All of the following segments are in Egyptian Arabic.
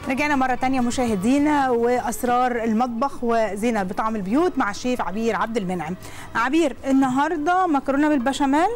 رجعنا مرة تانية مشاهدينا وأسرار المطبخ وزينة بطعم البيوت مع الشيف عبير عبد المنعم عبير النهاردة مكرونة بالبشاميل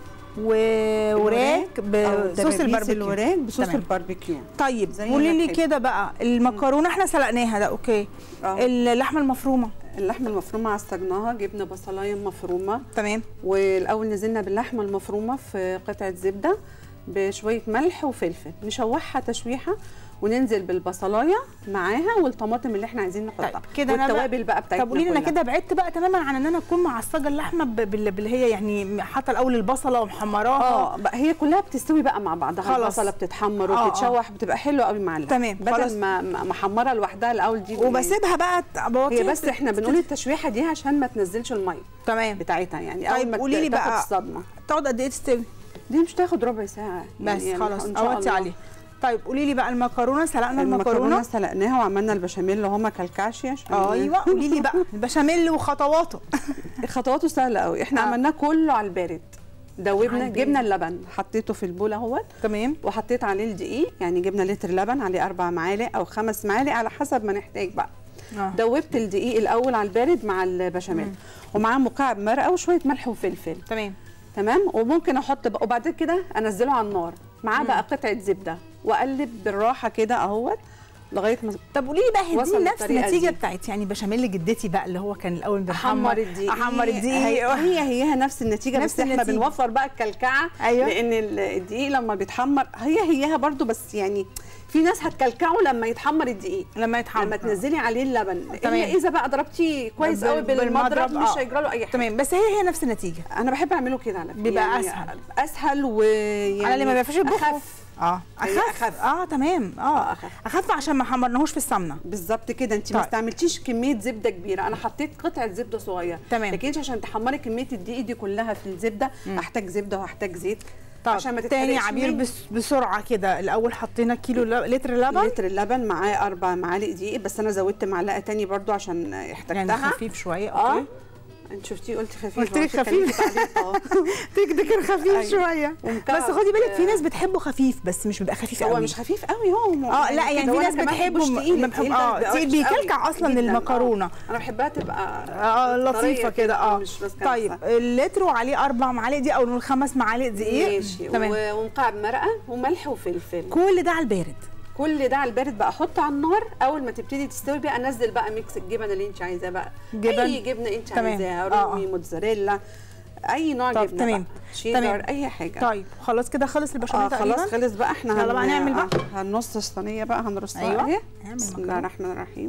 ووراك بصوص دبابيس الباربيكيو الوراك بصوص تمام. الباربيكيو طيب زي قولي ما لي تحبي. كده بقى المكرونة احنا سلقناها ده اوكي آه. اللحمة المفرومة اللحمه المفرومه عصجناها جبنا بصلايه مفرومه تمام والاول نزلنا باللحمه المفرومه في قطعه زبده بشويه ملح وفلفل نشوحها تشويحه وننزل بالبصلايه معاها والطماطم اللي احنا عايزين نحطها طيب كده أنا بقى- والتوابل بقى بتاعتنا طب قولي لي انا كلها. كده بعدت بقى تماما عن ان انا اكون معصجه اللحمه ب- بال- باللي هي يعني حاطه الاول البصله ومحمراها اه بقى هي كلها بتستوي بقى مع بعضها خلاص. البصله بتتحمر آه، آه. وبتتشوح بتبقى حلوه قوي مع اللحمه تمام، بدل خلاص. ما ما- محمره لوحدها الاول دي وبسيبها بقى بوطيها هي بس احنا بنقول التشويحه دي عشان ما تنزلش الميه تمام بتاعتها يعني طيب اول ما قولي لي تاخد بقى الصدمه تقعد قد ايه تستوي دي مش تاخد ربع ساعه بس يعني خلاص إن شاء اوطي الله. عليه طيب قولي لي بقى المكرونه سلقنا المكرونه المكرونه سلقناها وعملنا البشاميل اللي هما كالكاشيا عشان ايوه قولي لي بقى البشاميل وخطواته خطواته سهله قوي احنا آه. عملناه كله على البارد على دوبنا البارد. جبنا اللبن حطيته في البول اهوت تمام وحطيت عليه الدقيق يعني جبنا لتر لبن عليه اربع معالق او خمس معالق على حسب ما نحتاج بقى اه دوبت الدقيق الاول على البارد مع البشاميل ومعاه مكعب مرقه وشويه ملح وفلفل تمام تمام وممكن احط بقى وبعد كده انزله على النار معاه بقى قطعه زبده واقلب بالراحه كده اهوت لغايه ما طب قولي لي بقى هي وصل دي نفس بالطريقة النتيجه دي. بتاعت يعني بشاميل جدتي بقى اللي هو كان الاول بنحمر احمر الدقيق احمر هي الدقيق هي هيها نفس النتيجه نفس بس احنا النتيجة. بنوفر بقى الكلكعه أيوة. لان ال- الدقيق لما بيتحمر هي هيها برضو بس يعني في ناس هتكلكعه لما يتحمر الدقيق لما يتحمر لما تنزلي عليه اللبن تمام. الا اذا بقى ضربتيه كويس بال- قوي بالمضرب بالمضرب، مش آه. هيجرى له اي حاجه تمام بس هي هي نفس النتيجه انا بحب اعمله كده على فكره بيبقى أسهل. اسهل ويعني على اللي ما بيعرفش يطبخه اخف اه هي اخف أخف. اه تمام اه أخف. اخف عشان ما حمرناهوش في السمنه بالظبط كده انت ما طيب. استعملتيش كميه زبده كبيره انا حطيت قطعه زبده صغيره تمام. لكن انت عشان تحمري كميه الدقيق دي كلها في الزبده احتاج زبده وهحتاج زيت طب عشان ما تاني تتحرقش عبير مني. بس بسرعه كده الاول حطينا كيلو ل- لتر لبن لتر اللبن معاه اربع معالق دقيق بس انا زودت معلقه تاني برضو عشان احتاجتها يعني خفيف شويه اه اوكي انت شفتيه قلت خفيف قلت لك أهو، خفيف. اتكلمت عليه، اه تكدكر خفيف أيوة. شويه ومكعب- بس خدي بالك في ناس بتحبه خفيف بس مش بيبقى خفيف هو قوي مش خفيف قوي هو اه لا يعني في ناس بتحبه ما بحب اه تقيل بيكلكع اصلا المكرونه انا بحبها تبقى اه لطيفه طرية كده اه مش ماسكة طيب نفسها. اللتر وعليه اربع معالق دقيق او نقول خمس معالق دقيق ماشي تمام و- ومكعب مرقه وملح وفلفل كل ده على البارد كل ده على البارد بقى احطه على النار اول ما تبتدي تستوي بقى انزل بقى ميكس الجبن اللي انت عايزاه بقى جبن؟ اي جبنه انت تمام. عايزاها آه، رومي آه. موتزاريلا اي نوع طب جبنه تمام. بقى شيدر تمام. اي حاجه طيب خلاص كده خلص البشاميل اه تقريبا خلاص خلص بقى احنا يلا بقى نعمل بقى. آه، هنرص الصينيه بقى هنرصها أيوة. اهي نعمل بسم الله مكرونة. الرحمن الرحيم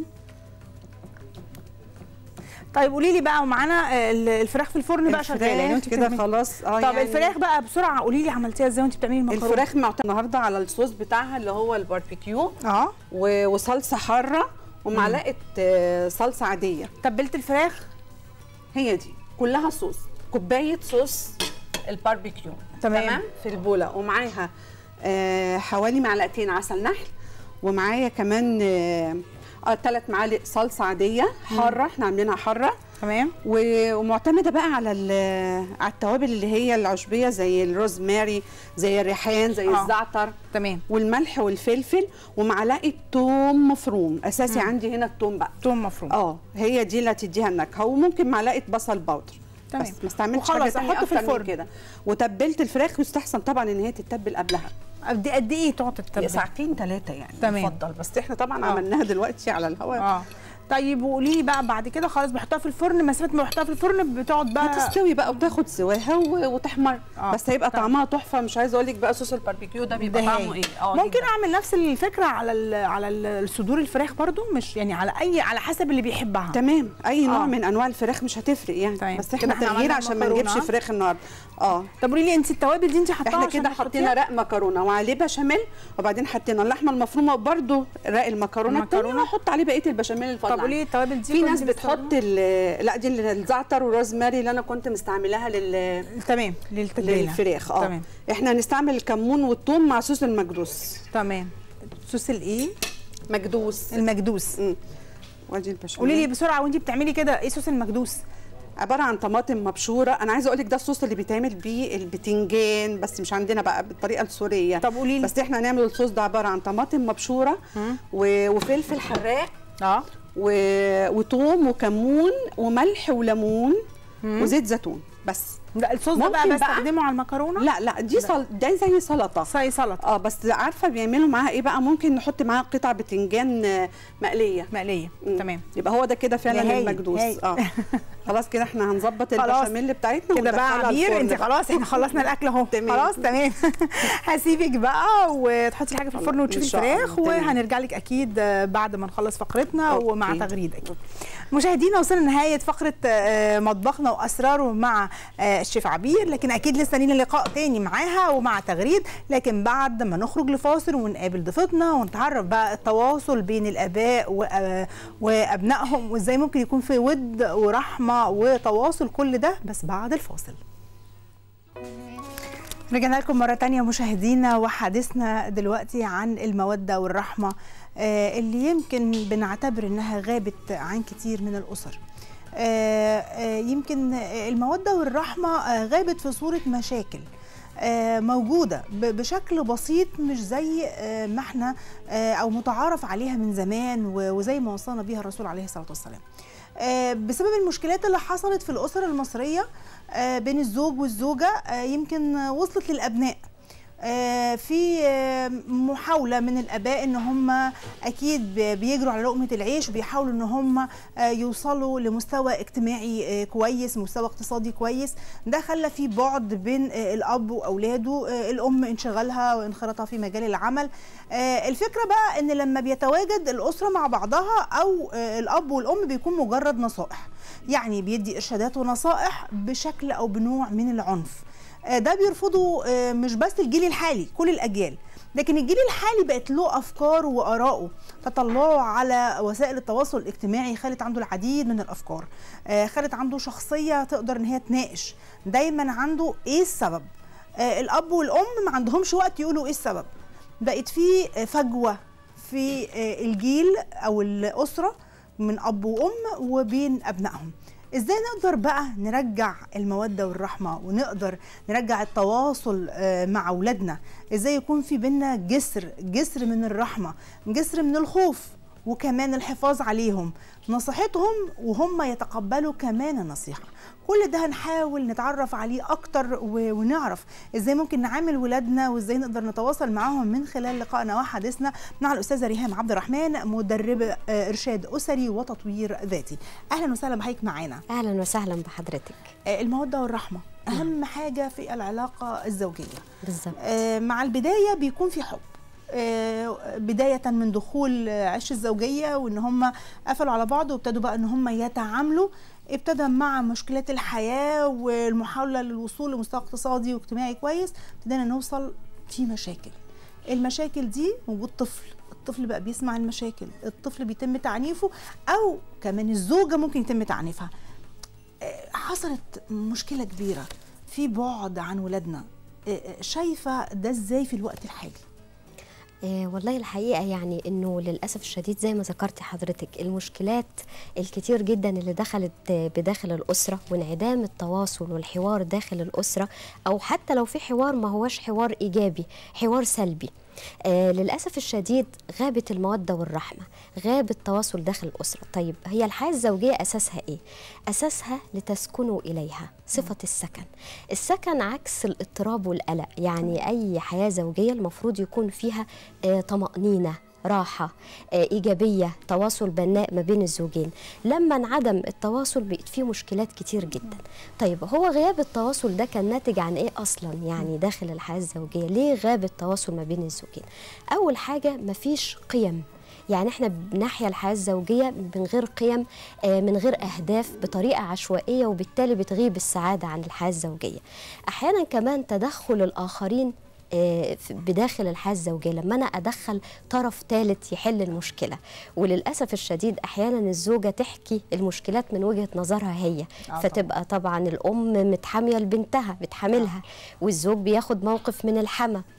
طيب قولي لي بقى ومعانا آه، ال- الفراخ في الفرن بقى شغاله يعني الفراخ وانت كده بتعملي- خلاص اه طب يعني الفراخ بقى بسرعه قولي لي عملتيها ازاي وانت بتعملي المكرونه الفراخ معتمد النهارده على الصوص بتاعها اللي هو الباربيكيو اه و- وصلصه حاره ومعلقه آه، صلصه عاديه تبلت الفراخ هي دي كلها صوص كوبايه صوص الباربيكيو تمام. في البوله ومعاها آه حوالي معلقتين عسل نحل ومعايا كمان آه آه ثلاث معالق صلصه عاديه حاره احنا عاملينها حاره تمام و- ومعتمده بقى على ال- على التوابل اللي هي العشبيه زي الروزماري زي الريحان زي آه. الزعتر تمام والملح والفلفل ومعلقه توم مفروم اساسي عندي هنا التوم بقى توم مفروم اه هي دي اللي هتديها النكهه وممكن معلقه بصل باودر تمام. بس ما استعملتش حاجه وخلاص تانية أحطه في أكتر من الفرن. كده وتبلت الفراخ يستحسن طبعا ان هي تتبل قبلها قد قد ايه تقعد تتبل ساعتين ثلاثه يعني تمام. يفضل بس احنا طبعا آه. عملناها دلوقتي على الهواء اه طيب وقولي لي بقى بعد كده خلاص بحطها في الفرن مسافه ما بحطها في الفرن بتقعد بقى هتستوي بقى وتاخد سواها و- وتحمر آه. بس هيبقى طيب. طعمها تحفه مش عايزه اقول لك بقى صوص الباربيكيو ده بيبقى ده طعمه هاي. ايه اه ممكن جداً. اعمل نفس الفكره على ال على ال- الصدور الفراخ برضو مش يعني على اي على حسب اللي بيحبها تمام اي نوع آه. من انواع الفراخ مش هتفرق يعني تمام. بس كده احنا إحنا تغيير عملنا عشان ما نجيبش المكرونة. فراخ النهارده اه طب قولي لي انت التوابل دي انت حطاها احنا عشان كده حطينا هتحطيها؟ رق مكرونه وعليه بشاميل وبعدين حطينا اللحمه المفرومه وبرده رق المكرونه التانية المكرونة. واحط عليه بقيه البشاميل اللي طب فاضل قولي لي عندي. التوابل دي في كنت ناس بتحط بتستخدمها؟ ال- لا دي الزعتر والروزماري اللي انا كنت مستعملاها لل تمام للتتبيله للفراخ اه تمام احنا هنستعمل الكمون والثوم مع صوص المكدوس تمام صوص الايه مكدوس المكدوس امم وادي البشاميل قولي لي بسرعه وانت بتعملي كده ايه صوص المكدوس عباره عن طماطم مبشوره انا عايزه اقول لك ده الصوص اللي بيتعمل بيه البتنجان بس مش عندنا بقى بالطريقه السوريه طب قولي لي بس احنا هنعمل الصوص ده عباره عن طماطم مبشوره و- وفلفل حراق اه و- وثوم وكمون وملح وليمون وزيت زيتون بس ده الصوص ده بقى ممكن بقى- بستخدمه على المكرونه لا لا دي صل... ده زي سلطه صي سلطه اه بس عارفه بيعملوا معاها ايه بقى ممكن نحط معاها قطع بتنجان آه، مقليه مقليه مم. تمام يبقى هو ده كده فعلا يا هايل، المكدوس هايل. اه خلاص كده احنا هنظبط خلاص. البشاميل بتاعتنا كده بقى وندخلها عبير الفرن انت بقى. خلاص احنا خلصنا الاكل اهو تمام. خلاص تمام هسيبك بقى وتحطي الحاجه في الفرن خلاص، وتشوفي إن شاء الله. الفراخ تمام. وهنرجع لك اكيد آه، بعد ما نخلص فقرتنا أوكي. ومع تغريد اكيد مشاهدينا وصلنا لنهايه فقره آه، مطبخنا واسراره مع آه، الشيف عبير لكن اكيد لسه لينا لقاء تاني معاها ومع تغريد لكن بعد ما نخرج لفاصل ونقابل ضيفتنا ونتعرف بقى التواصل بين الاباء وأ- وابنائهم وازاي ممكن يكون في ود ورحمه وتواصل كل ده بس بعد الفاصل رجعنا لكم مرة تانية مشاهدينا وحديثنا دلوقتي عن المودة والرحمة آه، اللي يمكن بنعتبر انها غابت عن كتير من الأسر آه، آه، يمكن المودة والرحمة آه، غابت في صورة مشاكل آه، موجودة ب- بشكل بسيط مش زي آه، ما احنا آه، أو متعارف عليها من زمان و- وزي ما وصلنا بيها الرسول عليه الصلاة والسلام آه، بسبب المشكلات اللي حصلت في الأسر المصرية آه، بين الزوج والزوجة آه، يمكن آه، وصلت للأبناء آه، في آه، محاولة من الآباء إن هم أكيد بي- بيجروا على لقمة العيش وبيحاولوا إن هم آه، يوصلوا لمستوى اجتماعي آه، كويس مستوى اقتصادي كويس ده خلى في بعد بين آه، الأب وأولاده آه، الأم انشغالها وانخراطها في مجال العمل آه، الفكرة بقى إن لما بيتواجد الأسرة مع بعضها أو آه، الأب والأم بيكون مجرد نصائح يعني بيدي إرشادات ونصائح بشكل أو بنوع من العنف آه، ده بيرفضه آه، مش بس الجيل الحالي كل الاجيال لكن الجيل الحالي بقت له افكار واراءه تطلعه على وسائل التواصل الاجتماعي خلت عنده العديد من الافكار آه، خلت عنده شخصيه تقدر ان هي تناقش دايما عنده ايه السبب آه، الاب والام ما عندهمش وقت يقولوا ايه السبب بقت في آه، فجوه في آه، الجيل او الاسره من اب وام وبين ابنائهم ازاي نقدر بقى نرجع الموده والرحمه ونقدر نرجع التواصل آه، مع اولادنا ازاي يكون في بينا جسر جسر من الرحمه جسر من الخوف وكمان الحفاظ عليهم نصيحتهم وهم يتقبلوا كمان النصيحه كل ده هنحاول نتعرف عليه اكتر و- ونعرف ازاي ممكن نعامل ولادنا وازاي نقدر نتواصل معاهم من خلال لقائنا وحديثنا مع الاستاذه ريهام عبد الرحمن مدربه آه، ارشاد اسري وتطوير ذاتي اهلا وسهلا بحضرتك معانا اهلا وسهلا بحضرتك آه، الموده والرحمه اهم حاجه في العلاقه الزوجيه بالظبط آه، مع البدايه بيكون في حب آه، بداية من دخول آه، عش الزوجية وإن هم قفلوا على بعض وابتدوا بقى إن هم يتعاملوا ابتدى مع مشكلات الحياة والمحاولة للوصول لمستوى اقتصادي واجتماعي كويس ابتدينا نوصل في مشاكل المشاكل دي وجود طفل الطفل بقى بيسمع المشاكل الطفل بيتم تعنيفه أو كمان الزوجة ممكن يتم تعنيفها آه، حصلت مشكلة كبيرة في بعد عن ولادنا آه، آه، شايفة ده ازاي في الوقت الحالي آه والله الحقيقه يعني انه للاسف الشديد زي ما ذكرتي حضرتك المشكلات الكتير جدا اللي دخلت آه، بداخل الاسره وانعدام التواصل والحوار داخل الاسره او حتى لو في حوار ما هوش حوار ايجابي حوار سلبي آه للاسف الشديد غابت الموده والرحمه غاب التواصل داخل الاسره طيب هي الحياه الزوجيه اساسها ايه اساسها لتسكنوا اليها صفه السكن السكن عكس الاضطراب والقلق يعني اي حياه زوجيه المفروض يكون فيها آه طمانينه راحة آه، إيجابية تواصل بناء ما بين الزوجين لما انعدم التواصل بقت فيه مشكلات كتير جدا طيب هو غياب التواصل ده كان ناتج عن إيه أصلا يعني داخل الحياة الزوجية ليه غاب التواصل ما بين الزوجين أول حاجة مفيش قيم يعني احنا بنحيا الحياه الزوجيه من غير قيم آه، من غير اهداف بطريقه عشوائيه وبالتالي بتغيب السعاده عن الحياه الزوجيه احيانا كمان تدخل الاخرين آه، في- بداخل الحياه الزوجيه لما انا ادخل طرف ثالث يحل المشكله وللاسف الشديد احيانا الزوجه تحكي المشكلات من وجهه نظرها هي طبعاً. فتبقى طبعا الام متحاميه لبنتها بتحاملها والزوج بياخد موقف من الحما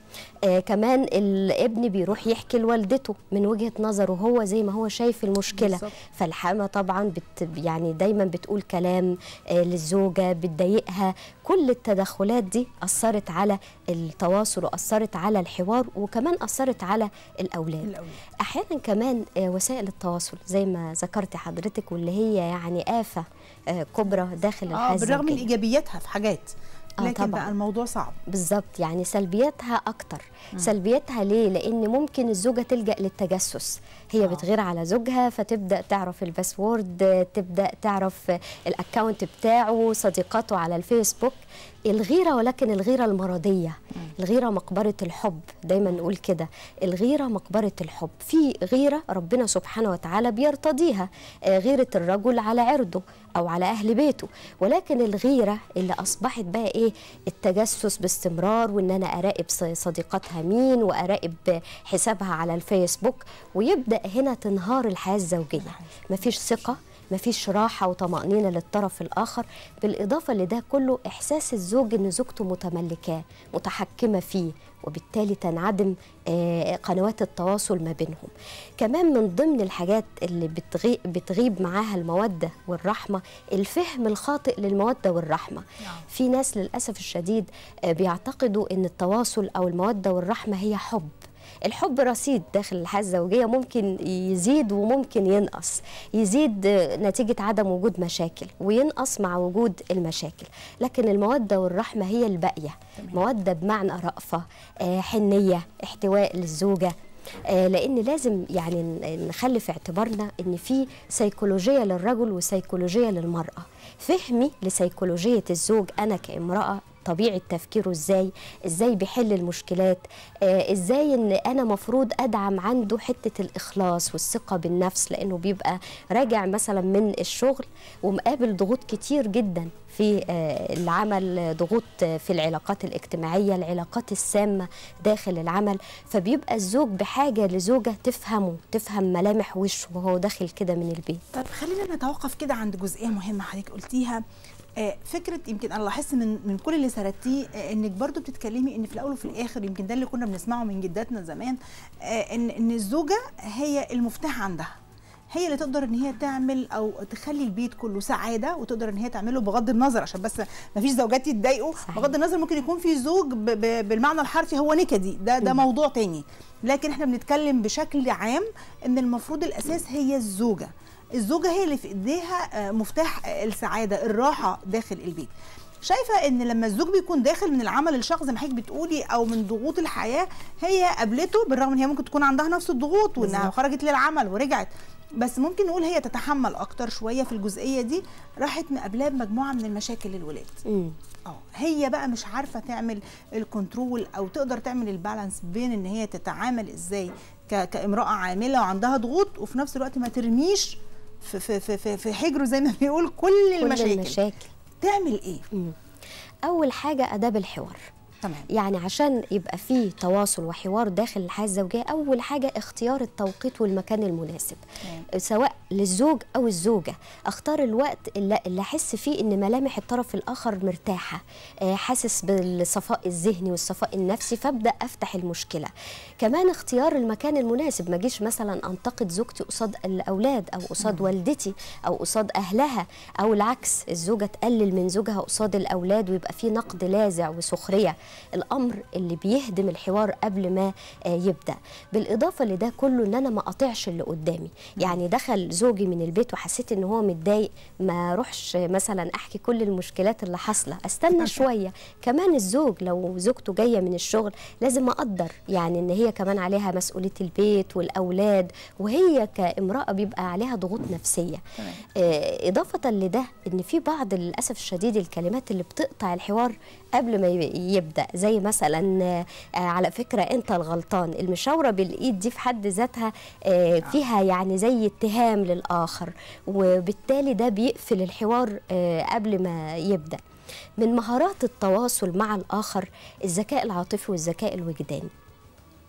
آه كمان الابن بيروح يحكي لوالدته من وجهه نظره هو زي ما هو شايف المشكله بالظبط. فالحامه طبعا بت يعني دايما بتقول كلام آه للزوجه بتضايقها كل التدخلات دي اثرت على التواصل واثرت على الحوار وكمان اثرت على الاولاد الأولاد. احيانا كمان آه، وسائل التواصل زي ما ذكرت حضرتك واللي هي يعني آفة آه، كبرى داخل اه الحياة بالرغم من الزوجية. ايجابياتها في حاجات آه، لكن طبعاً. بقى الموضوع صعب بالظبط يعني سلبياتها اكتر سلبياتها ليه لان ممكن الزوجه تلجا للتجسس هي آه. بتغير على زوجها فتبدا تعرف الباسورد تبدا تعرف الاكونت بتاعه صديقاته على الفيسبوك الغيره ولكن الغيره المرضيه الغيره مقبره الحب دايما نقول كده الغيره مقبره الحب في غيره ربنا سبحانه وتعالى بيرتضيها آه، غيره الرجل على عرضه او على اهل بيته ولكن الغيره اللي اصبحت بقى ايه التجسس باستمرار وان انا اراقب ص- صديقاتها مين واراقب حسابها على الفيسبوك ويبدا هنا تنهار الحياه الزوجيه مفيش ثقه مفيش راحة وطمأنينة للطرف الآخر بالإضافة لده كله إحساس الزوج إن زوجته متملكاه متحكمة فيه وبالتالي تنعدم آه، قنوات التواصل ما بينهم كمان من ضمن الحاجات اللي بتغي- بتغيب معاها المودة والرحمة الفهم الخاطئ للمودة والرحمة نعم. في ناس للأسف الشديد آه، بيعتقدوا إن التواصل أو المودة والرحمة هي حب الحب رصيد داخل الحياه الزوجيه ممكن يزيد وممكن ينقص يزيد آه، نتيجه عدم وجود مشاكل وينقص مع وجود المشاكل لكن الموده والرحمه هي الباقيه موده بمعنى رأفه آه، حنيه احتواء للزوجه آه، لان لازم يعني ن- نخلي في اعتبارنا ان في سيكولوجيه للرجل وسيكولوجيه للمراه فهمي لسيكولوجيه الزوج انا كامراه طبيعه تفكيره ازاي ازاي بيحل المشكلات آه ازاي ان انا مفروض ادعم عنده حته الاخلاص والثقه بالنفس لانه بيبقى راجع مثلا من الشغل ومقابل ضغوط كتير جدا في آه، العمل ضغوط آه، في العلاقات الاجتماعيه العلاقات السامه داخل العمل فبيبقى الزوج بحاجه لزوجه تفهمه تفهم ملامح وشه وهو داخل كده من البيت طب خلينا نتوقف كده عند جزئيه مهمه حضرتك قلتيها آه، فكره يمكن انا لاحظت من من كل اللي سردتيه آه، انك برضو بتتكلمي ان في الاول وفي الاخر يمكن ده اللي كنا بنسمعه من جداتنا زمان آه، ان ان الزوجه هي المفتاح عندها هي اللي تقدر ان هي تعمل او تخلي البيت كله سعاده وتقدر ان هي تعمله بغض النظر عشان بس ما فيش زوجات يتضايقوا صحيح. بغض النظر ممكن يكون في زوج ب- ب- بالمعنى الحرفي هو نكدي ده ده موضوع تاني لكن احنا بنتكلم بشكل عام ان المفروض الاساس هي الزوجه الزوجه هي اللي في ايديها آه، مفتاح آه، السعاده الراحه داخل البيت شايفه ان لما الزوج بيكون داخل من العمل الشخص زي ما حضرتك بتقولي او من ضغوط الحياه هي قابلته بالرغم ان هي ممكن تكون عندها نفس الضغوط وانها بالظبط. خرجت للعمل ورجعت بس ممكن نقول هي تتحمل اكتر شويه في الجزئيه دي راحت مقابلاه بمجموعه من المشاكل للولاد مم. اه هي بقى مش عارفه تعمل الكنترول او تقدر تعمل البالانس بين ان هي تتعامل ازاي ك- كامراه عامله وعندها ضغوط وفي نفس الوقت ما ترميش في في في في, في حجره زي ما بيقول كل كل المشاكل المشاكل تعمل ايه مم. اول حاجه اداب الحوار تمام يعني عشان يبقى فيه تواصل وحوار داخل الحياه الزوجيه اول حاجه اختيار التوقيت والمكان المناسب تمام. سواء للزوج او الزوجه اختار الوقت اللي اللي احس فيه ان ملامح الطرف الاخر مرتاحه آه، حاسس بالصفاء الذهني والصفاء النفسي فابدا افتح المشكله كمان اختيار المكان المناسب ما اجيش مثلا انتقد زوجتي قصاد الاولاد او قصاد والدتي او قصاد اهلها او العكس الزوجه تقلل من زوجها قصاد الاولاد ويبقى في نقد لاذع وسخريه الامر اللي بيهدم الحوار قبل ما آه، يبدا بالاضافه لده كله ان انا ما اقاطعش اللي قدامي يعني دخل زوجي من البيت وحسيت ان هو متضايق ما اروحش مثلا احكي كل المشكلات اللي حاصله استنى شويه كمان الزوج لو زوجته جايه من الشغل لازم اقدر يعني ان هي كمان عليها مسؤوليه البيت والاولاد وهي كامراه بيبقى عليها ضغوط نفسيه تمام. آه، إضافة لده إن في بعض للأسف الشديد الكلمات اللي بتقطع الحوار قبل ما ي- يبدأ زي مثلا آه، على فكرة أنت الغلطان المشاورة بالإيد دي في حد ذاتها آه، فيها يعني زي اتهام للآخر وبالتالي ده بيقفل الحوار آه، قبل ما يبدأ من مهارات التواصل مع الآخر الذكاء العاطفي والذكاء الوجداني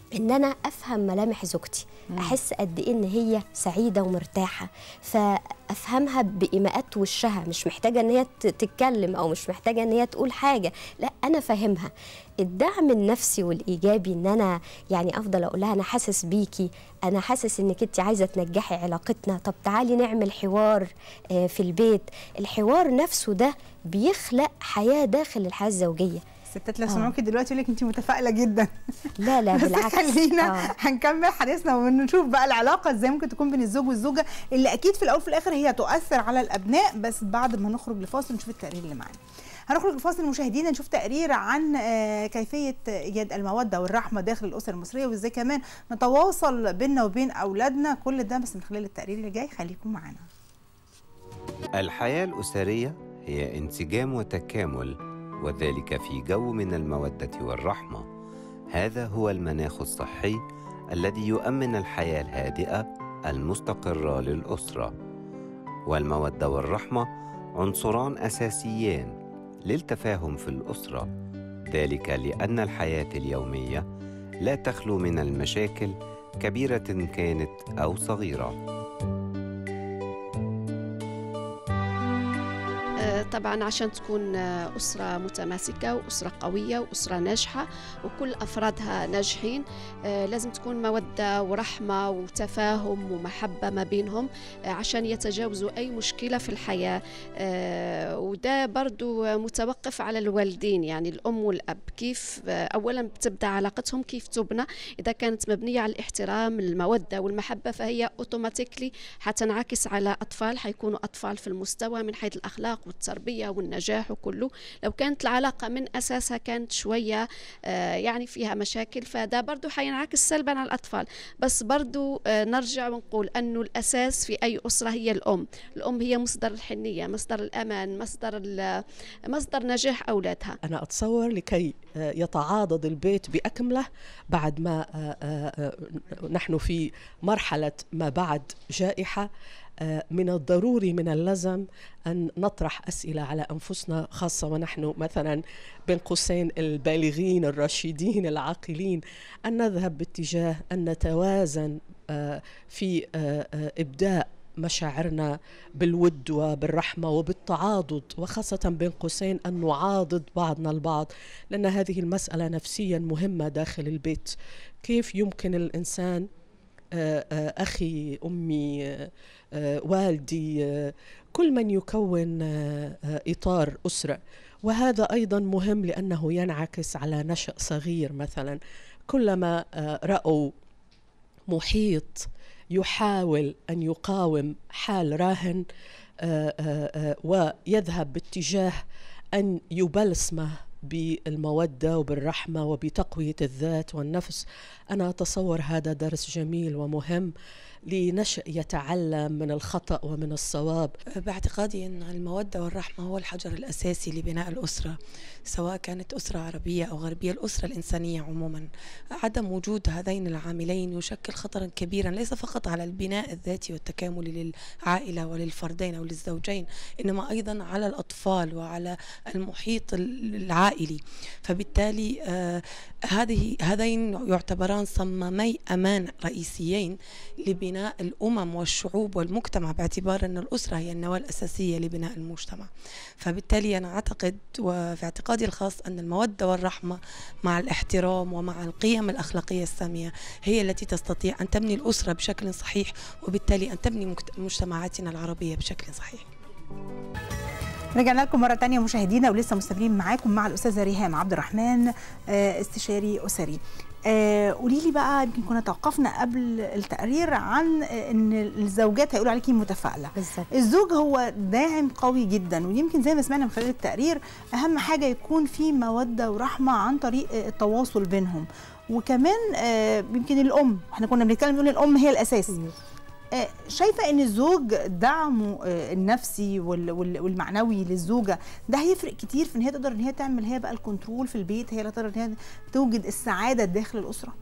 ان انا افهم ملامح زوجتي احس قد ايه ان هي سعيده ومرتاحه فافهمها بايماءات وشها مش محتاجه ان هي ت- تتكلم او مش محتاجه ان هي تقول حاجه لا انا فاهمها الدعم النفسي والايجابي ان انا يعني افضل اقول لها انا حاسس بيكي انا حاسس انك انت عايزه تنجحي علاقتنا طب تعالي نعمل حوار آه، في البيت الحوار نفسه ده بيخلق حياه داخل الحياه الزوجيه الستات لو آه. سمعوكي دلوقتي يقول لك انت متفائله جدا لا لا بس بالعكس خلينا آه. هنكمل حديثنا ونشوف بقى العلاقه ازاي ممكن تكون بين الزوج والزوجه اللي اكيد في الاول وفي الاخر هي تؤثر على الابناء بس بعد ما نخرج لفاصل نشوف التقرير اللي معانا هنخرج لفاصل مشاهدينا نشوف تقرير عن آه، كيفيه ايجاد الموده والرحمه داخل الاسر المصريه وازاي كمان نتواصل بيننا وبين اولادنا كل ده بس من خلال التقرير اللي جاي خليكم معانا الحياة الأسرية هي انسجام وتكامل وذلك في جو من المودة والرحمة هذا هو المناخ الصحي الذي يؤمن الحياة الهادئة المستقرة للأسرة والمودة والرحمة عنصران أساسيان للتفاهم في الأسرة ذلك لأن الحياة اليومية لا تخلو من المشاكل كبيرة كانت أو صغيرة آه، طبعا عشان تكون آه، أسرة متماسكة وأسرة قوية وأسرة ناجحة وكل أفرادها ناجحين آه، لازم تكون مودة ورحمة وتفاهم ومحبة ما بينهم آه، عشان يتجاوزوا أي مشكلة في الحياة آه، وده برضو متوقف على الوالدين يعني الأم والأب كيف آه، أولا بتبدأ علاقتهم كيف تبنى إذا كانت مبنية على الاحترام المودة والمحبة فهي أوتوماتيكلي حتنعكس على أطفال حيكونوا أطفال في المستوى من حيث الأخلاق والتربية والنجاح وكله لو كانت العلاقة من أساسها كانت شوية آه، يعني فيها مشاكل فده برضو حينعكس سلبا على الأطفال بس برضو آه، نرجع ونقول أنه الأساس في أي أسرة هي الأم الأم هي مصدر الحنية مصدر الأمان مصدر ال- مصدر نجاح أولادها أنا أتصور لكي آه، يتعاضد البيت بأكمله بعد ما آه، آه، آه، نحن في مرحلة ما بعد جائحة آه، من الضروري من اللزم أن نطرح أسئلة على أنفسنا خاصة ونحن مثلا بين قوسين البالغين الراشدين العاقلين أن نذهب باتجاه أن نتوازن آه، في آه، آه، إبداء مشاعرنا بالود وبالرحمة وبالتعاضد وخاصة بين قوسين أن نعاضد بعضنا البعض لأن هذه المسألة نفسيا مهمة داخل البيت كيف يمكن الإنسان آه، آه، أخي أمي آه، آه، والدي آه، كل من يكون آه، آه، إطار أسرة وهذا أيضا مهم لأنه ينعكس على نشأ صغير مثلا كلما آه، رأوا محيط يحاول أن يقاوم حال راهن آه، آه، آه، ويذهب باتجاه أن يبلسمه بالمودة وبالرحمة وبتقوية الذات والنفس أنا أتصور هذا درس جميل ومهم لنشأ يتعلم من الخطأ ومن الصواب باعتقادي أن المودة والرحمة هو الحجر الأساسي لبناء الأسرة سواء كانت أسرة عربية أو غربية الأسرة الإنسانية عموما عدم وجود هذين العاملين يشكل خطرا كبيرا ليس فقط على البناء الذاتي والتكامل للعائلة وللفردين أو للزوجين إنما أيضا على الأطفال وعلى المحيط العائلي فبالتالي آه هذه هذين يعتبران صمامي أمان رئيسيين لبناء الأمم والشعوب والمجتمع باعتبار أن الأسرة هي النواة الأساسية لبناء المجتمع فبالتالي أنا أعتقد وفي اعتقادي الخاص أن المودة والرحمة مع الاحترام ومع القيم الأخلاقية السامية هي التي تستطيع أن تبني الأسرة بشكل صحيح وبالتالي أن تبني مجت- مجتمعاتنا العربية بشكل صحيح رجعنا لكم مرة تانية مشاهدينا ولسه مستمرين معاكم مع الأستاذة ريهام عبد الرحمن آه، استشاري أسري آه، قولي لي بقى يمكن كنا توقفنا قبل التقرير عن آه، ان الزوجات هيقولوا عليكي متفائله بالظبط الزوج هو داعم قوي جدا ويمكن زي ما سمعنا من خلال التقرير اهم حاجه يكون في موده ورحمه عن طريق آه، التواصل بينهم وكمان آه، يمكن الام احنا كنا بنتكلم نقول الام هي الاساس آه، شايفه ان الزوج دعمه آه، النفسي وال- وال- والمعنوي للزوجه ده هيفرق كتير في ان هي تقدر ان هي تعمل هي بقى الكنترول في البيت هي اللي تقدر ان هي توجد السعاده داخل الاسره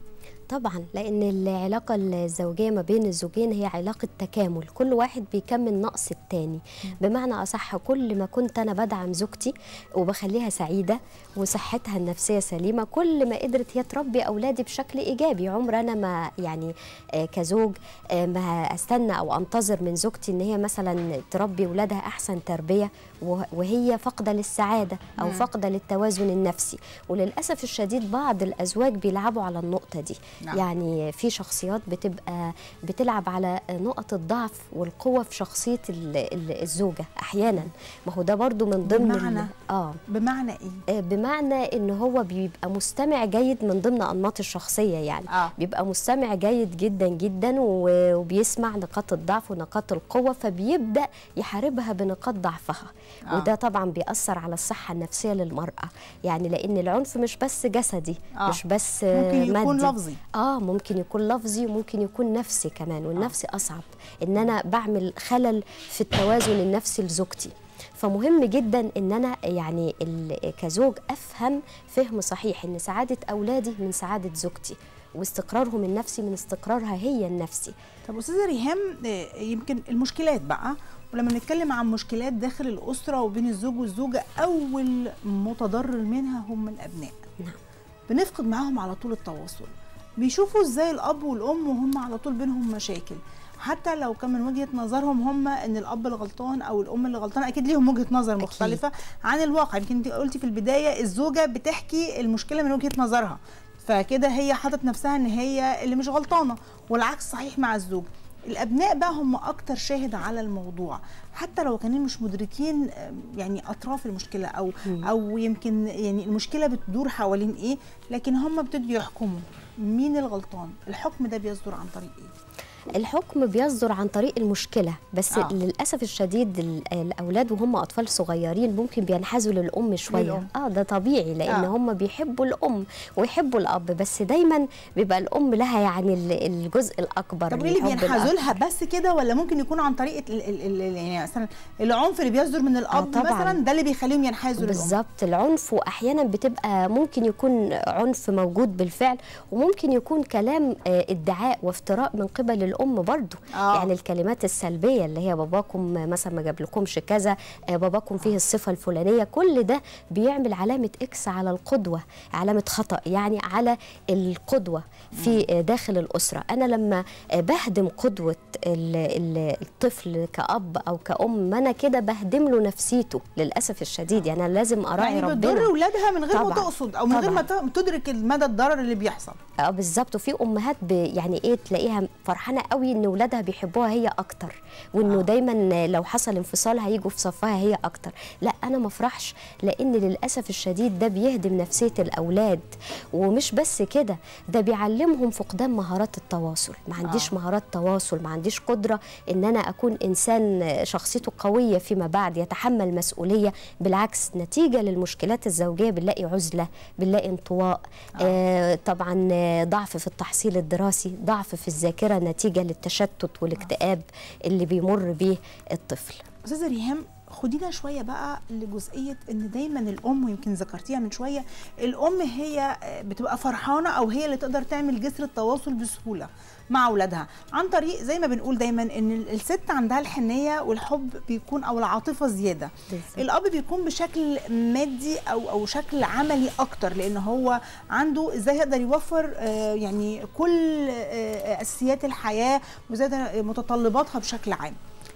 طبعا لان العلاقه الزوجيه ما بين الزوجين هي علاقه تكامل كل واحد بيكمل نقص التاني بمعنى اصح كل ما كنت انا بدعم زوجتي وبخليها سعيده وصحتها النفسيه سليمه كل ما قدرت هي تربي اولادي بشكل ايجابي عمر انا ما يعني آه، كزوج آه، ما استنى او انتظر من زوجتي ان هي مثلا تربي اولادها احسن تربيه وه- وهي فاقده للسعاده او مم. فاقده للتوازن النفسي وللاسف الشديد بعض الازواج بيلعبوا على النقطه دي نعم. يعني في شخصيات بتبقى بتلعب على نقط الضعف والقوه في شخصيه ال- ال- الزوجه احيانا ما هو ده برضو من ضمن ال- بمعنى؟ اه بمعنى ايه آه، بمعنى ان هو بيبقى مستمع جيد من ضمن انماط الشخصيه يعني اه بيبقى مستمع جيد جدا جدا و- وبيسمع نقاط الضعف ونقاط القوه فبيبدا يحاربها بنقاط ضعفها آه. وده طبعا بيأثر على الصحه النفسيه للمراه يعني لان العنف مش بس جسدي آه. مش بس آه، ممكن يكون مادي. لفظي اه ممكن يكون لفظي وممكن يكون نفسي كمان والنفسي اصعب ان انا بعمل خلل في التوازن النفسي لزوجتي فمهم جدا ان انا يعني ال- كزوج افهم فهم صحيح ان سعاده اولادي من سعاده زوجتي واستقرارهم النفسي من استقرارها هي النفسي طب استاذه ريهام آه، يمكن المشكلات بقى ولما نتكلم عن مشكلات داخل الاسره وبين الزوج والزوجه اول متضرر منها هم الابناء نعم. بنفقد معاهم على طول التواصل بيشوفوا ازاي الاب والام وهم على طول بينهم مشاكل حتى لو كان من وجهه نظرهم هم ان الاب الغلطان او الام اللي غلطانه اكيد ليهم وجهه نظر أكيد. مختلفه عن الواقع يمكن انت قلتي في البدايه الزوجه بتحكي المشكله من وجهه نظرها فكده هي حاطت نفسها ان هي اللي مش غلطانه والعكس صحيح مع الزوج الابناء بقى هم اكتر شاهد على الموضوع حتى لو كانوا مش مدركين آم، يعني اطراف المشكله او او يمكن يعني المشكله بتدور حوالين ايه لكن هم ابتدوا يحكموا مين الغلطان الحكم ده بيصدر عن طريق ايه الحكم بيصدر عن طريق المشكله بس آه. آه. للاسف الشديد ال- الاولاد وهم اطفال صغيرين ممكن بينحازوا للام شويه للأم. اه ده طبيعي لان آه. آه. هم بيحبوا الام ويحبوا الاب بس دايما بيبقى الام لها يعني ال- الجزء الاكبر طب ايه اللي الحب بينحازوا الأكبر. لها بس كده ولا ممكن يكون عن طريق ال ال ال ال يعني مثلا العنف اللي بيصدر من الاب طبعاً. مثلا ده اللي بيخليهم ينحازوا للام بالظبط العنف واحيانا بتبقى ممكن يكون عنف موجود بالفعل وممكن يكون كلام آه، ادعاء وافتراء من قبل الام برضو آه. يعني الكلمات السلبيه اللي هي باباكم مثلا ما جابلكمش كذا آه، باباكم فيه الصفه الفلانيه كل ده بيعمل علامه اكس على القدوه علامه خطا يعني على القدوه في آه، داخل الاسره انا لما آه، بهدم قدوه ال- ال- الطفل كاب او كام ما انا كده بهدم له نفسيته للاسف الشديد يعني انا لازم اراعي يعني ربنا بتضر اولادها من غير ما طبعاً. تقصد او من غير ما طبعاً. ت- تدرك مدى الضرر اللي بيحصل اه بالظبط وفي امهات ب يعني ايه تلاقيها فرحانه قوي ان ولادها بيحبوها هي اكتر وانه آه. آه. دايما لو حصل انفصال هيجوا في صفها هي اكتر لا انا ما افرحش لان للاسف الشديد ده بيهدم نفسيه الاولاد ومش بس كده ده بيعلمهم فقدان مهارات التواصل ما عنديش آه. آه. مهارات تواصل ما عنديش قدره ان انا اكون انسان شخصيته قويه فيما بعد يتحمل مسؤوليه بالعكس نتيجه للمشكلات الزوجيه بنلاقي عزله بنلاقي انطواء آه. آه طبعا آه، ضعف في التحصيل الدراسي ضعف في الذاكره نتيجه للتشتت والاكتئاب اللي بيمر بيه الطفل استاذه ريهام خدينا شويه بقى لجزئيه ان دايما الام ويمكن ذكرتيها من شويه الام هي بتبقى فرحانه او هي اللي تقدر تعمل جسر التواصل بسهوله مع اولادها عن طريق زي ما بنقول دايما ان الست عندها الحنيه والحب بيكون او العاطفه زياده بالظبط. الاب بيكون بشكل مادي او او شكل عملي اكتر لان هو عنده ازاي يقدر يوفر آه، يعني كل آه، اساسيات الحياه وازاي يقدر- متطلباتها بشكل عام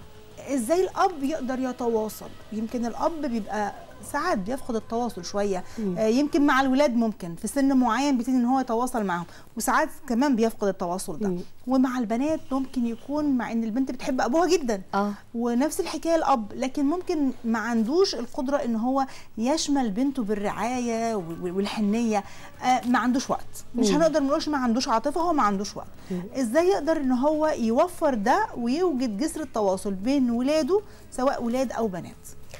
ازاي الاب يقدر يتواصل يمكن الاب بيبقى ساعات بيفقد التواصل شويه آه يمكن مع الولاد ممكن في سن معين بيبتدي ان هو يتواصل معاهم وساعات كمان بيفقد التواصل ده مم. ومع البنات ممكن يكون مع ان البنت بتحب ابوها جدا اه ونفس الحكايه الاب لكن ممكن ما عندوش القدره ان هو يشمل بنته بالرعايه وال- والحنيه آه ما عندوش وقت مش مم. هنقدر نقولش ما عندوش عاطفه هو ما عندوش وقت ازاي يقدر ان هو يوفر ده ويوجد جسر التواصل بين ولاده سواء ولاد او بنات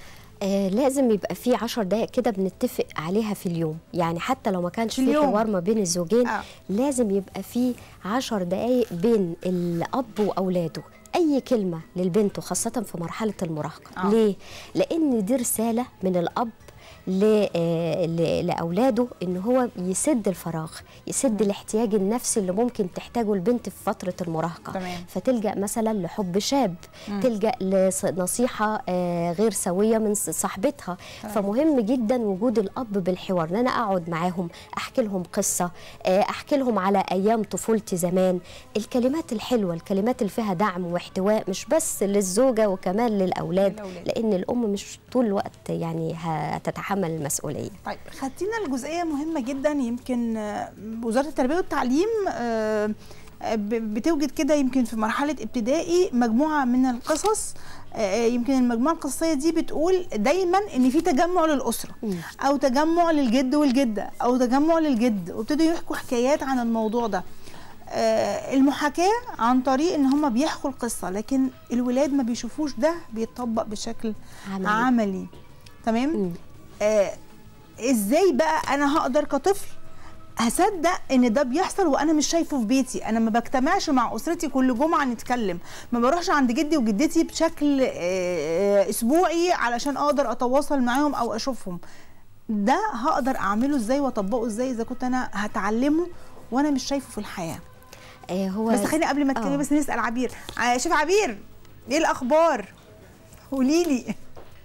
آه لازم يبقى في عشر دقائق كده بنتفق عليها في اليوم يعني حتى لو ما كانش في في اليوم. حوار ما بين الزوجين آه. آه. لازم يبقى في عشر دقائق بين الأب وأولاده أي كلمة للبنت وخاصة في مرحلة المراهقة آه. آه. ليه؟ لأن دي رسالة من الأب ل- آه، ل- لاولاده ان هو يسد الفراغ يسد الاحتياج النفسي اللي ممكن تحتاجه البنت في فتره المراهقه تمام. فتلجا مثلا لحب شاب تلجا لنصيحه آه، غير سويه من ص- صاحبتها فمهم جدا وجود الاب بالحوار ان انا اقعد معاهم احكي لهم قصه آه، احكي لهم على ايام طفولتي زمان الكلمات الحلوه الكلمات اللي فيها دعم واحتواء مش بس للزوجه وكمان للاولاد للأولاد. لان الام مش طول الوقت يعني هتتحمل المسؤوليه طيب خدتينا الجزئيه مهمه جدا يمكن آه، وزاره التربيه والتعليم آه، آه، ب- بتوجد كده يمكن في مرحله ابتدائي مجموعه من القصص آه، يمكن المجموعه القصصيه دي بتقول دايما ان في تجمع للاسره او تجمع للجد والجده او تجمع للجد وابتدوا يحكوا حكايات عن الموضوع ده آه، المحاكاه عن طريق ان هم بيحكوا القصه لكن الولاد ما بيشوفوش ده بيتطبق بشكل عملي. عملي تمام مم. آه ازاي بقى انا هقدر كطفل هصدق ان ده بيحصل وانا مش شايفه في بيتي انا ما بجتمعش مع اسرتي كل جمعه نتكلم ما بروحش عند جدي وجدتي بشكل آه، اسبوعي علشان اقدر اتواصل معاهم او اشوفهم ده هقدر اعمله ازاي واطبقه ازاي اذا كنت انا هتعلمه وانا مش شايفه في الحياه آه، هو بس خلينا قبل ما تتكلمي آه. بس نسال عبير آه، شوف عبير ايه الاخبار قولي لي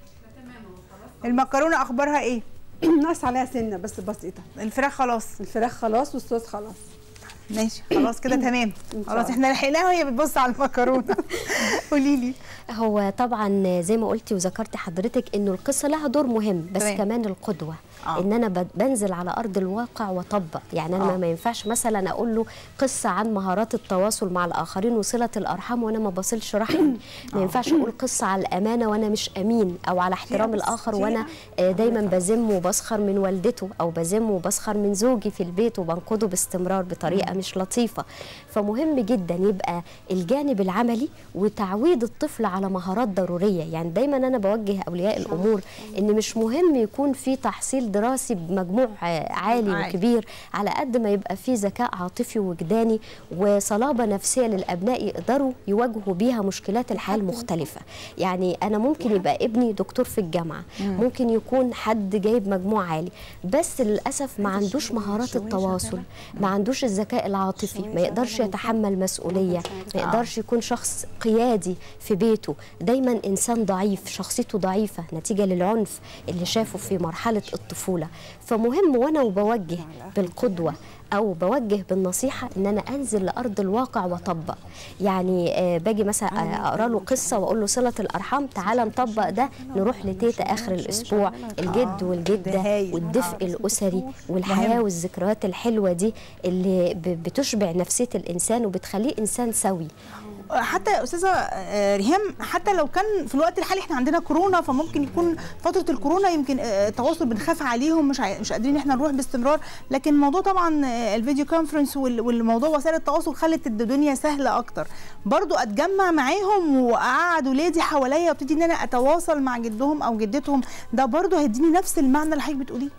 المكرونه اخبارها ايه ناقص عليها سنه بس بسيطه الفراخ خلاص الفراخ خلاص والصوص خلاص ماشي خلاص كده تمام شاء خلاص الله. احنا لحقناها وهي بتبص على المكرونه قولي لي هو طبعا زي ما قلتي وذكرتي حضرتك انه القصه لها دور مهم بس تمام. كمان القدوه آه. ان انا ب- بنزل على ارض الواقع واطبق يعني انا آه. ما- ما ينفعش مثلا اقول له قصه عن مهارات التواصل مع الاخرين وصله الارحام وانا ما بصلش رحم ما ينفعش اقول قصه على الامانه وانا مش امين او على احترام بس الاخر دي وانا آه، دايما بذم وبسخر من والدته او بذم وبسخر من زوجي في البيت وبنقده باستمرار بطريقه مش لطيفه فمهم جدا يبقى الجانب العملي وتعويد الطفل على مهارات ضروريه يعني دايما انا بوجه اولياء الامور ان مش مهم يكون في تحصيل دراسي بمجموع آه، عالي عالي. وكبير على قد ما يبقى في ذكاء عاطفي وجداني وصلابه نفسيه للابناء يقدروا يواجهوا بيها مشكلات الحياه المختلفه يعني انا ممكن يبقى ابني دكتور في الجامعه ممكن يكون حد جايب مجموع عالي بس للاسف ما عندوش مهارات التواصل ما عندوش الذكاء العاطفي ما يقدرش يتحمل مسؤوليه ما يقدرش يكون شخص قيادي في بيته دايما انسان ضعيف شخصيته ضعيفه نتيجه للعنف اللي شافه في مرحله الطفوله فمهم وانا وبوجه بالقدوه او بوجه بالنصيحه ان انا انزل لارض الواقع واطبق يعني آه باجي مثلا آه، اقرا له قصه واقول له صله الارحام تعالى نطبق ده نروح لتيتا اخر الاسبوع الجد ده والجده هايل. والدفء الاسري والحياه مهم. والذكريات الحلوه دي اللي ب- بتشبع نفسيه الانسان وبتخليه انسان سوي حتى يا استاذه آه، ريهام حتى لو كان في الوقت الحالي احنا عندنا كورونا فممكن يكون فتره الكورونا يمكن آه، التواصل بنخاف عليهم مش عاي- مش قادرين ان احنا نروح باستمرار لكن موضوع طبعا آه، الفيديو كونفرنس وال- والموضوع وسائل التواصل خلت الدنيا سهله اكتر برضو اتجمع معاهم واقعد ولادي حواليا وابتدي ان انا اتواصل مع جدهم او جدتهم ده برضو هيديني نفس المعنى اللي حضرتك بتقوليه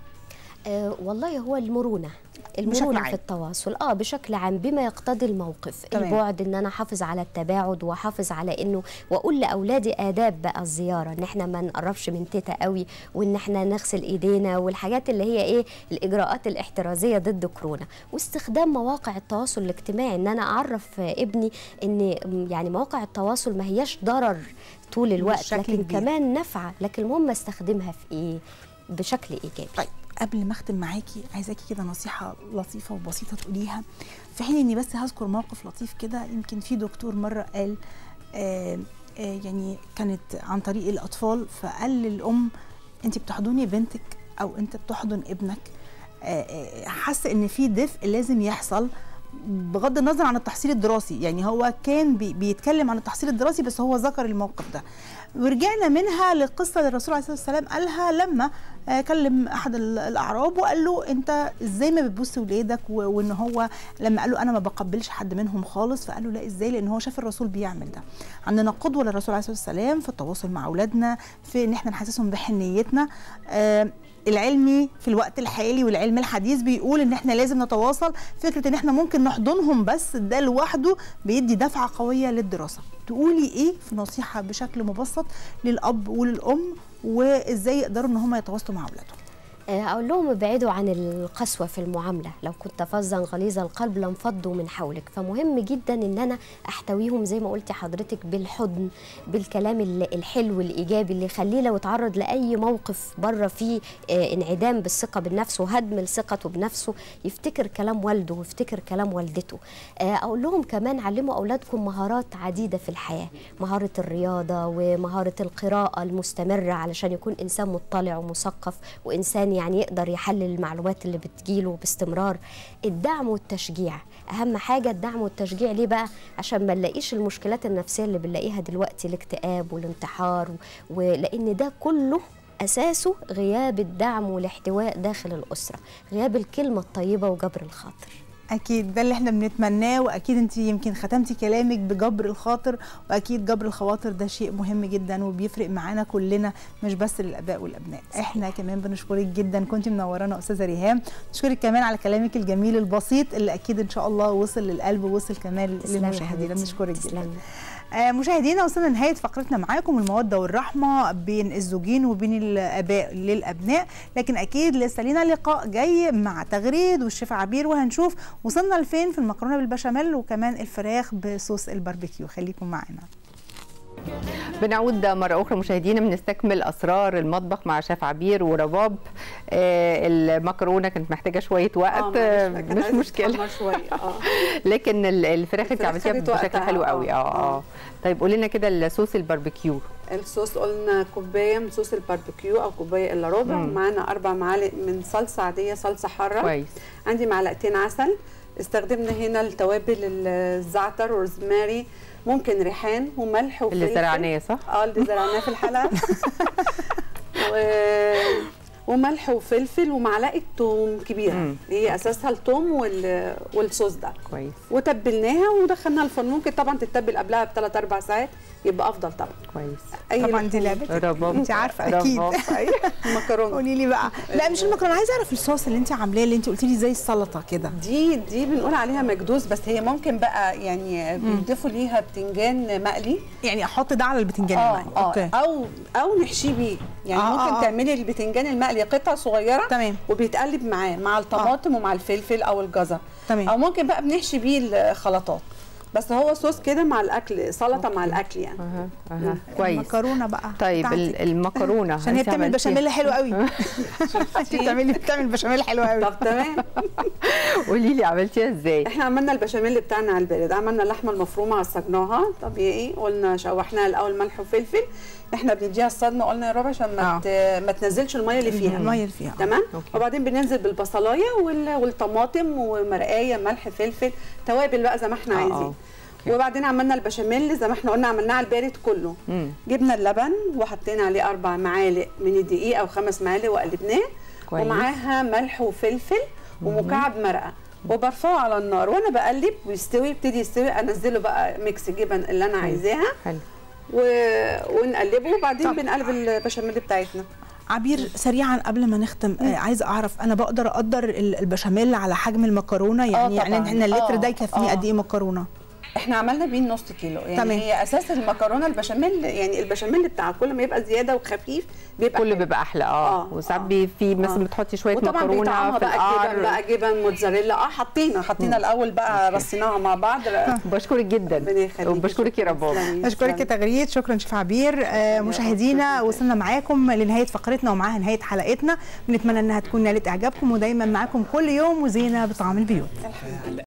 آه والله هو المرونه بشكل المرونه عام. في التواصل اه بشكل عام بما يقتضي الموقف تمام. البعد ان انا احافظ على التباعد واحافظ على انه واقول لاولادي اداب بقى الزياره ان احنا ما نقربش من تيتا قوي وان احنا نغسل ايدينا والحاجات اللي هي ايه الاجراءات الاحترازيه ضد كورونا واستخدام مواقع التواصل الاجتماعي ان انا اعرف آه، ابني ان م، يعني مواقع التواصل ما هياش ضرر طول الوقت بشكل لكن كبير. كمان نافعه لكن المهم استخدمها في ايه بشكل ايجابي طيب قبل ما اختم معاكي عايزاكي كده نصيحه لطيفه وبسيطه تقوليها في حين اني بس هذكر موقف لطيف كده يمكن في دكتور مره قال آه آه يعني كانت عن طريق الاطفال فقال للام انت بتحضني بنتك او انت بتحضن ابنك آه، آه، حس ان في دفء لازم يحصل بغض النظر عن التحصيل الدراسي يعني هو كان بي بيتكلم عن التحصيل الدراسي بس هو ذكر الموقف ده ورجعنا منها للقصه اللي الرسول عليه الصلاه والسلام قالها لما آه، كلم احد ال- الاعراب وقال له انت ازاي ما بتبص ولادك و- وان هو لما قال له انا ما بقبلش حد منهم خالص فقال له لا ازاي لان هو شاف الرسول بيعمل ده عندنا قدوه للرسول عليه الصلاه والسلام في التواصل مع اولادنا في ان احنا نحسسهم بحنيتنا آه، العلمي في الوقت الحالي والعلم الحديث بيقول ان احنا لازم نتواصل فكره ان احنا ممكن نحضنهم بس ده لوحده بيدي دفعه قويه للدراسه تقولي ايه في نصيحه بشكل مبسط للاب وللام وازاي يقدروا ان هم يتواصلوا مع اولادهم آه، اقول لهم ابعدوا عن القسوه في المعامله لو كنت فظا غليظ القلب لانفضوا من حولك فمهم جدا ان انا احتويهم زي ما قلتي حضرتك بالحضن بالكلام ال- الحلو الايجابي اللي يخليه لو اتعرض لاي موقف بره فيه آه، انعدام بالثقه بالنفس وهدم ثقته بنفسه يفتكر كلام والده ويفتكر كلام والدته آه، اقول لهم كمان علموا اولادكم مهارات عديده في الحياه مهاره الرياضه ومهاره القراءه المستمره علشان يكون انسان مطلع ومثقف وانسان يعني يقدر يحلل المعلومات اللي بتجيله باستمرار الدعم والتشجيع اهم حاجه الدعم والتشجيع ليه بقى عشان ما نلاقيش المشكلات النفسيه اللي بنلاقيها دلوقتي الاكتئاب والانتحار و- ولان ده كله اساسه غياب الدعم والاحتواء داخل الاسره غياب الكلمه الطيبه وجبر الخاطر اكيد ده اللي احنا بنتمناه واكيد انت يمكن ختمتي كلامك بجبر الخاطر واكيد جبر الخواطر ده شيء مهم جدا وبيفرق معانا كلنا مش بس للاباء والابناء احنا كمان بنشكرك جدا كنت منورانا استاذه ريهام نشكرك كمان على كلامك الجميل البسيط اللي اكيد ان شاء الله وصل للقلب ووصل كمان تسلمي يا للمشاهدين حبيبتي. بنشكرك جدا تسلمي. آه، مشاهدينا وصلنا لنهايه فقرتنا معاكم الموده والرحمه بين الزوجين وبين الاباء للابناء لكن اكيد لسه لينا لقاء جاي مع تغريد والشيف عبير وهنشوف وصلنا لفين في المكرونه بالبشاميل وكمان الفراخ بصوص الباربيكيو خليكم معانا بنعود مرة أخرى مشاهدينا بنستكمل أسرار المطبخ مع شيف عبير ورباب آه، المكرونة كانت محتاجة شوية وقت آه، مش مشكلة شويه اه لكن ال- الفراخ انت الفراخ عملتيها خدت بشكل وقتها، حلو قوي اه آه. اه طيب قولي لنا كده الصوص الباربيكيو الصوص قلنا كوبايه من صوص الباربيكيو او كوبايه الا ربع مم. ومعانا اربع معالق من صلصه عاديه صلصه حاره كويس عندي معلقتين عسل استخدمنا هنا التوابل الزعتر روزماري ممكن ريحان وملح وفلفل اللي زرعناه صح؟ اه اللي زرعناه في الحلقه و... وملح وفلفل ومعلقه توم كبيره مم. هي اساسها التوم وال... والصوص ده كويس وتبلناها ودخلناها الفرن ممكن طبعا تتبل قبلها بثلاث اربع ساعات يبقى افضل طبعا كويس اي طبعا دي لعبتك رباب انت عارفه اكيد رباب أيوة. مكرونه قولي لي بقى لا مش المكرونه عايزه اعرف الصوص اللي انت عاملاه اللي انت قلتي لي زي السلطه كده دي دي بنقول عليها مكدوس بس هي ممكن بقى يعني بيضيفوا ليها بتنجان مقلي يعني احط ده على البتنجان اه المقلي اه اوكي او او نحشيه بيه يعني آه، ممكن آه، آه. تعملي البتنجان المقلي قطع صغيره تمام وبيتقلب معاه مع الطماطم ومع الفلفل او الجزر تمام او ممكن بقى بنحشي بيه الخلطات بس هو صوص كده مع الاكل سلطه مع الاكل يعني اها اها كويس المكرونه بقى طيب بتاعتك. ال- المكرونه عشان هي أنت بتعمل عملتيها. بشاميل حلو قوي انت بتعملي بتعمل بشاميل حلو قوي طب تمام قولي لي عملتيها ازاي احنا عملنا البشاميل بتاعنا على البارد عملنا اللحمه المفرومه عصجناها طبيعي قلنا شوحناها الاول ملح وفلفل احنا بنديها الصدمه قلنا يا ربع عشان ما ت- ما تنزلش الميه اللي فيها الميه اللي فيها تمام أوكي. وبعدين بننزل بالبصلايه وال- والطماطم ومرقايه ملح فلفل توابل بقى زي ما احنا آه، آه. عايزين أوكي. وبعدين عملنا البشاميل زي ما احنا قلنا عملناه على البارد كله مم. جبنا اللبن وحطينا عليه اربع معالق من الدقيق او خمس معالق وقلبناه كويس. ومعاها ملح وفلفل ومكعب مرقه وبرفعه على النار وانا بقلب ويستوي يبتدي يستوي انزله بقى ميكس جبن اللي انا عايزاها حلو و... ونقلبه وبعدين بنقلب البشاميل بتاعتنا عبير سريعا قبل ما نختم آه عايزه اعرف انا بقدر اقدر ال- البشاميل على حجم المكرونه يعني يعني طبعاً. احنا اللتر آه، ده يكفيني آه. قد ايه مكرونه احنا عملنا بيه نص كيلو يعني تمام. هي اساس المكرونه البشاميل يعني البشاميل بتاع كل ما يبقى زياده وخفيف بيبقى كله حلو. بيبقى احلى اه آه، وساعات آه. بي- في مثلا آه. بتحطي شويه وطبعا مكرونه بيطعمها في بقى جبن القعر بقى جبن موتزاريلا اه حطينا حطينا الاول بقى رصيناها مع بعض بشكرك جدا ربنا يخليكي. وبشكرك يا شكراً. رباب تسلمي. اشكرك يا تسلمي. تغريد شكرا شيف عبير آه مشاهدينا وصلنا معاكم لنهايه فقرتنا ومعاها نهايه حلقتنا بنتمنى انها تكون نالت اعجابكم ودايما معاكم كل يوم وزينه بطعم البيوت